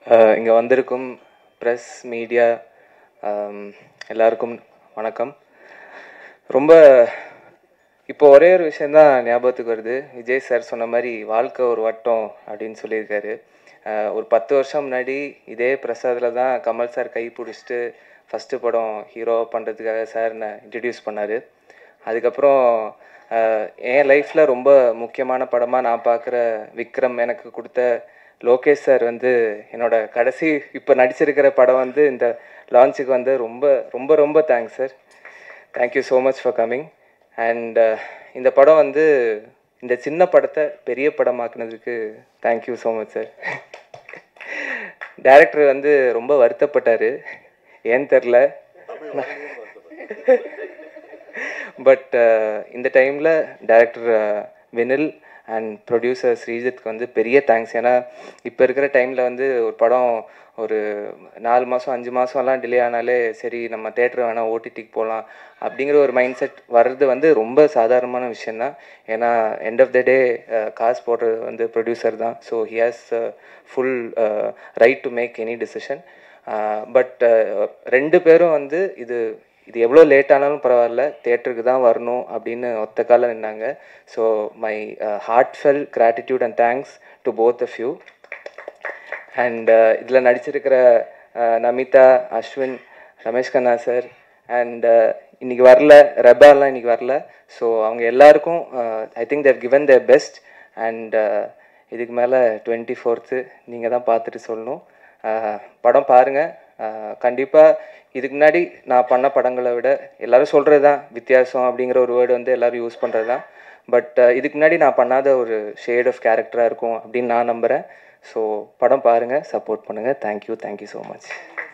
இங்கே வந்திருக்கும் press media எல்லாருக்கும் வணக்கம் ரொம்ப இப்போ ஒரே ஒரு விஷயந்தான் ஞாபகத்துக்கு வருது விஜய் சார் சொன்ன மாதிரி வாழ்க்கை ஒரு வட்டம் அப்படின்னு சொல்லியிருக்காரு அஹ் ஒரு பத்து வருஷம் முன்னாடி இதே பிரசாதில் தான் கமல் சார் கை பிடிச்சிட்டு ஃபஸ்ட்டு படம் ஹீரோ பண்ணுறதுக்காக சார் என்னை இன்ட்ரடியூஸ் பண்ணார் அதுக்கப்புறம் அஹ் என் லைஃப்பில் ரொம்ப முக்கியமான படமாக நான் பார்க்குற விக்ரம் எனக்கு கொடுத்த லோகேஷ் சார் வந்து என்னோட கடைசி இப்போ நடிச்சிருக்கிற படம் வந்து இந்த லான்ச்சுக்கு வந்து ரொம்ப ரொம்ப ரொம்ப thanks sir thank you so much for coming and இந்த படம் வந்து இந்த சின்ன படத்தை பெரிய படமாக்குனதுக்கு thank you so much sir director வந்து ரொம்ப வருத்தப்பட்டார் ஏன்னு தெரில பட் இந்த டைமில் டேரக்டர் வினில் அண்ட் ப்ரொடியூசர் ஸ்ரீஜித்க்கு வந்து பெரிய தேங்க்ஸ் ஏன்னா இப்போ இருக்கிற டைமில் வந்து ஒரு படம் ஒரு நாலு மாதம் அஞ்சு மாதம்லாம் டிலே ஆனாலே சரி நம்ம தேட்டர் வேணால் ஓடிடிக்கு போகலாம் அப்படிங்கிற ஒரு மைண்ட் செட் வர்றது வந்து ரொம்ப சாதாரணமான விஷயந்தான் ஏன்னா எண்ட் ஆஃப் த டே காசு போடுறது வந்து ப்ரொடியூசர் தான் so he has full right to make any decision but ரெண்டு பேரும் வந்து இது இது எவ்வளோ லேட் ஆனாலும் பரவாயில்ல தேட்டருக்கு தான் வரணும் அப்படின்னு ஒத்த காலம் நின்னாங்க so my heart fell gratitude and thanks to both of you and இதில் நடிச்சிருக்கிற uh, Namitha Ashwin Ramesh Kanna sir and இன்னைக்கு வரல ரெபாலாம் இன்னைக்கு வரல ஸோ அவங்க எல்லாருக்கும் I think they've given their best and இதுக்கு மேலே டுவெண்ட்டி ஃபோர்த்து நீங்கள் தான் பார்த்துட்டு சொல்லணும் Uh, படம் பாருங்கள் கண்டிப்பாக இதுக்கு முன்னாடி நான் பண்ண படங்களை விட எல்லாரும் சொல்கிறது தான் வித்தியாசம் அப்படிங்கிற ஒரு வேர்டு வந்து எல்லாரும் யூஸ் பண்ணுறது தான் பட் இதுக்கு முன்னாடி நான் பண்ணாத ஒரு ஷேட் ஆஃப் கேரக்டராக இருக்கும் அப்படின்னு நான் நம்புகிறேன் ஸோ படம் பாருங்கள் சப்போர்ட் பண்ணுங்கள் thank you thank you so much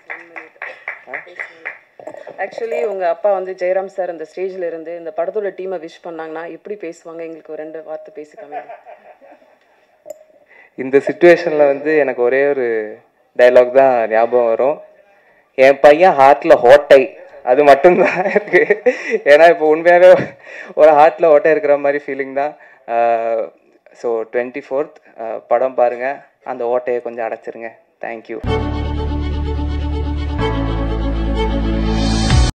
actually உங்க அப்பா வந்து ஜெயராம் சார் இந்த ஸ்டேஜ்ல இருந்து இந்த படத்தோட டீமை விஷ் பண்ணாங்கன்னா எப்படி பேசுவாங்க எங்களுக்கு ஒரு ரெண்டு வார்த்தை பேசிக்காம இந்த சுச்சுவேஷனில் வந்து எனக்கு ஒரே ஒரு டைலாக் தான் ஞாபகம் வரும் என் பையன் ஹார்ட்டில் ஹோட்டை அது மட்டும்தான் இருக்கு ஏன்னா இப்போ உண்மையாகவே ஒரு ஹார்ட்டில் ஓட்டை இருக்கிற மாதிரி ஃபீலிங் தான் ஸோ டுவெண்ட்டி ஃபோர்த் படம் பாருங்கள் அந்த ஓட்டையை கொஞ்சம் அடைச்சிருங்க தேங்க்யூ